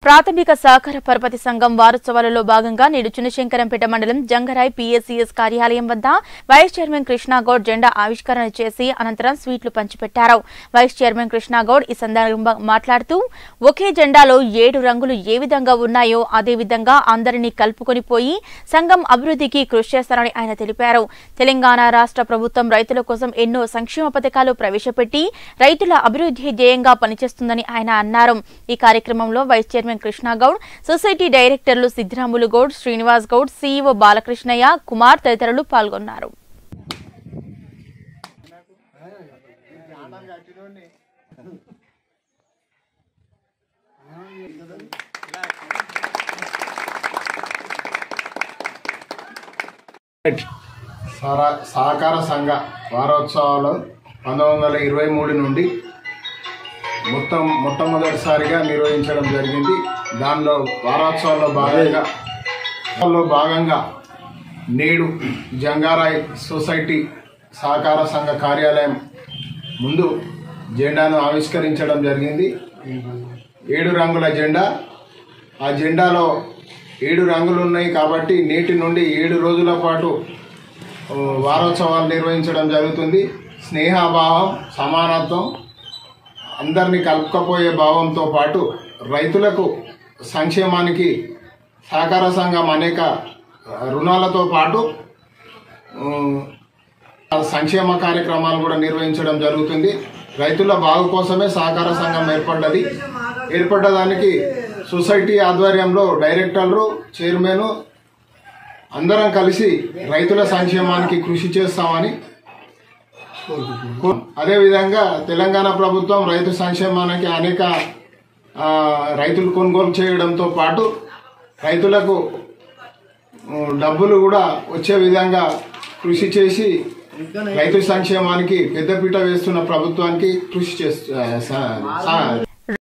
ప్రాథమిక సహకార పరపతి సంఘం వారోత్సవాలలో భాగంగా నేడు చిన్నశంకరంపేట మండలం జంగరాయ్ పీఎస్సీఎస్ కార్యాలయం వద్ద వైస్ చైర్మన్ కృష్ణాగౌడ్ జెండా ఆవిష్కరణ చేసి అనంతరం స్వీట్లు పంచిపెట్టారు వైస్ చైర్మన్ కృష్ణాగౌడ్ ఈ సందర్భంగా మాట్లాడుతూ ఒకే జెండాలో ఏడు రంగులు ఏ విధంగా ఉన్నాయో అదే విధంగా అందరినీ కలుపుకొని పోయి సంఘం అభివృద్ధికి కృషి చేస్తారని ఆయన తెలిపారు తెలంగాణ రాష్ట్ర ప్రభుత్వం రైతుల కోసం ఎన్నో సంక్షేమ పథకాలు ప్రవేశపెట్టి రైతుల అభివృద్ధి ధ్యేయంగా పనిచేస్తుందని ఆయన అన్నారు ఈ కార్యక్రమంలో వైస్ చైర్మన్ కృష్ణాగౌడ్ సొసైటీ డైరెక్టర్లు సిద్ధిరాములు గౌడ్ శ్రీనివాస్ గౌడ్ సీఈఓ బాలకృష్ణయ్య కుమార్ తదితరులు పాల్గొన్నారు సహరా సహకార సంఘ వారోత్సవాలు పంతొమ్మిది వందల ఇరవై మూడు నుండి మొత్తం మొట్టమొదటిసారిగా నిర్వహించడం జరిగింది దానిలో వారోత్సవాల్లో భాగంగా లో భాగంగా నేడు జంగారాయ్ సొసైటీ సహకార సంఘ కార్యాలయం ముందు జెండాను ఆవిష్కరించడం జరిగింది ఏడు రంగుల జెండా ఆ జెండాలో ఏడు రంగులు ఉన్నాయి కాబట్టి నేటి నుండి ఏడు రోజుల పాటు ఓ, వారోత్సవాలు నిర్వహించడం జరుగుతుంది స్నేహభావం సమానత్వం అందరినీ కలుపుకపోయే భావంతో పాటు రైతులకు సంక్షేమానికి సహకార సంఘం అనేక రుణాలతో పాటు ఉమ్, సంక్షేమ కార్యక్రమాలు కూడా నిర్వహించడం జరుగుతుంది రైతుల బాగు కోసమే సహకార సంఘం ఏర్పడ్డది ఏర్పడ్డదానికి సొసైటీ ఆధ్వర్యంలో డైరెక్టర్లు చైర్మన్ అందరం కలిసి రైతుల సంక్షేమానికి కృషి చేస్తామని కో- అదేవిధంగా తెలంగాణ ప్రభుత్వం రైతు సంక్షేమానికి అనేక ఆ, రైతులు కొనుగోలు చేయడంతో పాటు రైతులకు ఉ, డబ్బులు కూడా వచ్చే విధంగా కృషి చేసి రైతు సంక్షేమానికి పెద్దపీట వేస్తున్న ప్రభుత్వానికి కృషి చేస్తూ